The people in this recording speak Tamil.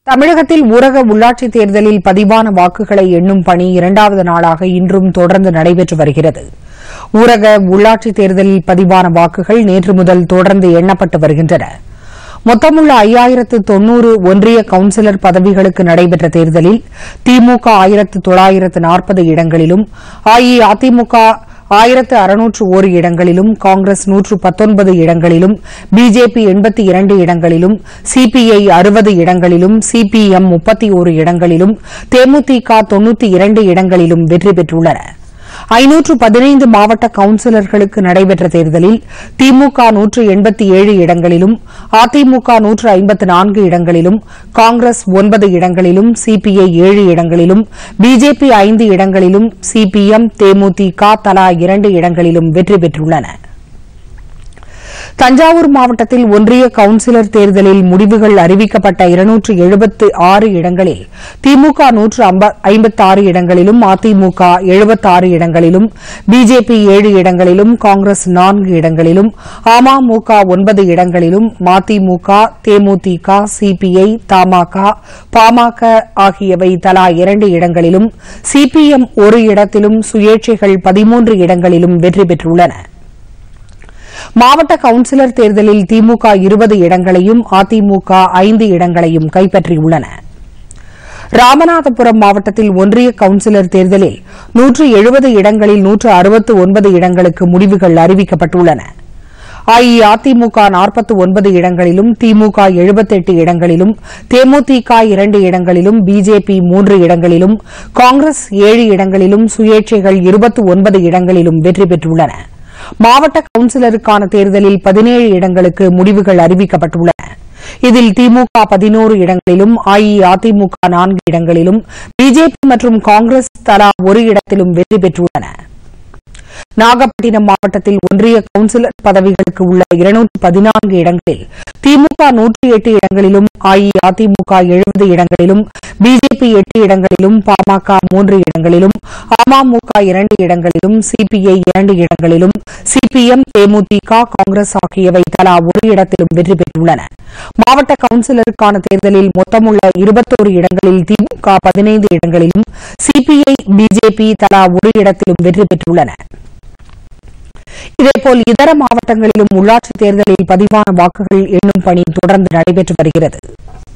தமிழகத்தில் ஊரக உள்ளாட்சித் தேர்தலில் பதிவான வாக்குகளை எண்ணும் பணி இரண்டாவது நாளாக இன்றும் தொடர்ந்து நடைபெற்று வருகிறது ஊரக உள்ளாட்சித் தேர்தலில் பதிவான வாக்குகள் நேற்று முதல் தொடர்ந்து எண்ணப்பட்டு வருகின்றன மொத்தமுள்ள ஐயாயிரத்து தொன்னூறு ஒன்றிய கவுன்சிலர் பதவிகளுக்கு நடைபெற்ற தேர்தலில் திமுக ஆயிரத்து தொள்ளாயிரத்து நாற்பது இடங்களிலும் அஇஅதிமுக ஆயிரத்து அறுநூற்று ஒரு இடங்களிலும் காங்கிரஸ் நூற்று பத்தொன்பது இடங்களிலும் பிஜேபி எண்பத்தி இரண்டு இடங்களிலும் சிபிஐ அறுபது இடங்களிலும் சிபிஎம் முப்பத்தி ஒரு இடங்களிலும் தேமுதிக தொன்னூத்தி இரண்டு இடங்களிலும் வெற்றி பெற்றுள்ளன ஐநூற்று பதினைந்து மாவட்ட கவுன்சிலர்களுக்கு நடைபெற்ற தேர்தலில் திமுக நூற்று எண்பத்தி ஏழு இடங்களிலும் அதிமுக நூற்று ஐம்பத்து நான்கு இடங்களிலும் காங்கிரஸ் ஒன்பது இடங்களிலும் சிபிஐ ஏழு இடங்களிலும் பிஜேபி ஐந்து இடங்களிலும் சிபிஎம் தேமுதிக தலா இரண்டு இடங்களிலும் வெற்றி பெற்றுள்ளன தஞ்சாவூர் மாவட்டத்தில் ஒன்றிய கவுன்சிலர் தேர்தலில் முடிவுகள் அறிவிக்கப்பட்ட இருநூற்று எழுபத்து ஆறு இடங்களில் திமுக நூற்று ஐம்பத்தாறு இடங்களிலும் அதிமுக எழுபத்தாறு இடங்களிலும் பிஜேபி ஏழு இடங்களிலும் காங்கிரஸ் நான்கு இடங்களிலும் அமமுக ஒன்பது இடங்களிலும் மதிமுக தேமுதிக சிபிஐ தமாக பாமக ஆகியவை தலா இரண்டு இடங்களிலும் சிபிஎம் ஒரு இடத்திலும் சுயேட்சைகள் பதிமூன்று இடங்களிலும் வெற்றி பெற்றுள்ளன மாவட்ட கவுன்சிலர் தேர்தலில் திமுக இருபது இடங்களையும் அதிமுக ஐந்து இடங்களையும் கைப்பற்றியுள்ளன ராமநாதபுரம் மாவட்டத்தில் ஒன்றிய கவுன்சிலர் தேர்தலில் நூற்று எழுபது இடங்களில் நூற்று அறுபத்து ஒன்பது இடங்களுக்கு முடிவுகள் அறிவிக்கப்பட்டுள்ளன அஇஅதிமுக நாற்பத்தி ஒன்பது இடங்களிலும் திமுக எழுபத்தெட்டு இடங்களிலும் தேமுதிக இரண்டு இடங்களிலும் பிஜேபி மூன்று இடங்களிலும் காங்கிரஸ் ஏழு இடங்களிலும் சுயேட்சைகள் இருபத்தி ஒன்பது இடங்களிலும் வெற்றி பெற்றுள்ளன மாவட்ட கவுன்சிலருக்கான தேர்தலில் பதினேழு இடங்களுக்கு முடிவுகள் அறிவிக்கப்பட்டுள்ளன இதில் திமுக பதினோரு இடங்களிலும் அஇஅதிமுக நான்கு இடங்களிலும் பிஜேபி மற்றும் காங்கிரஸ் தலா ஒரு இடத்திலும் வெற்றி பெற்றுள்ளன நாகப்பட்டினம் மாவட்டத்தில் ஒன்றிய கவுன்சிலர் பதவிகளுக்கு உள்ள இருநூற்று பதினான்கு இடங்களில் திமுக நூற்றி எட்டு இடங்களிலும் அஇஅதிமுக எழுபது இடங்களிலும் பிஜேபி எட்டு இடங்களிலும் பாமக மூன்று இடங்களிலும் அமமுக இரண்டு இடங்களிலும் சிபிஐ இரண்டு இடங்களிலும் சிபிஎம் தேமுதிக காங்கிரஸ் ஆகியவை தலா ஒரு இடத்திலும் வெற்றி பெற்றுள்ளன மாவட்ட கவுன்சிலருக்கான தேர்தலில் மொத்தமுள்ள இருபத்தோரு இடங்களில் திமுக பதினைந்து இடங்களிலும் சிபிஐ பிஜேபி தலா ஒரு இடத்திலும் வெற்றி பெற்றுள்ளன இதேபோல் இதர மாவட்டங்களிலும் உள்ளாட்சித் தேர்தலில் பதிவான வாக்குகள் எண்ணும் பணி தொடர்ந்து நடைபெற்று வருகிறது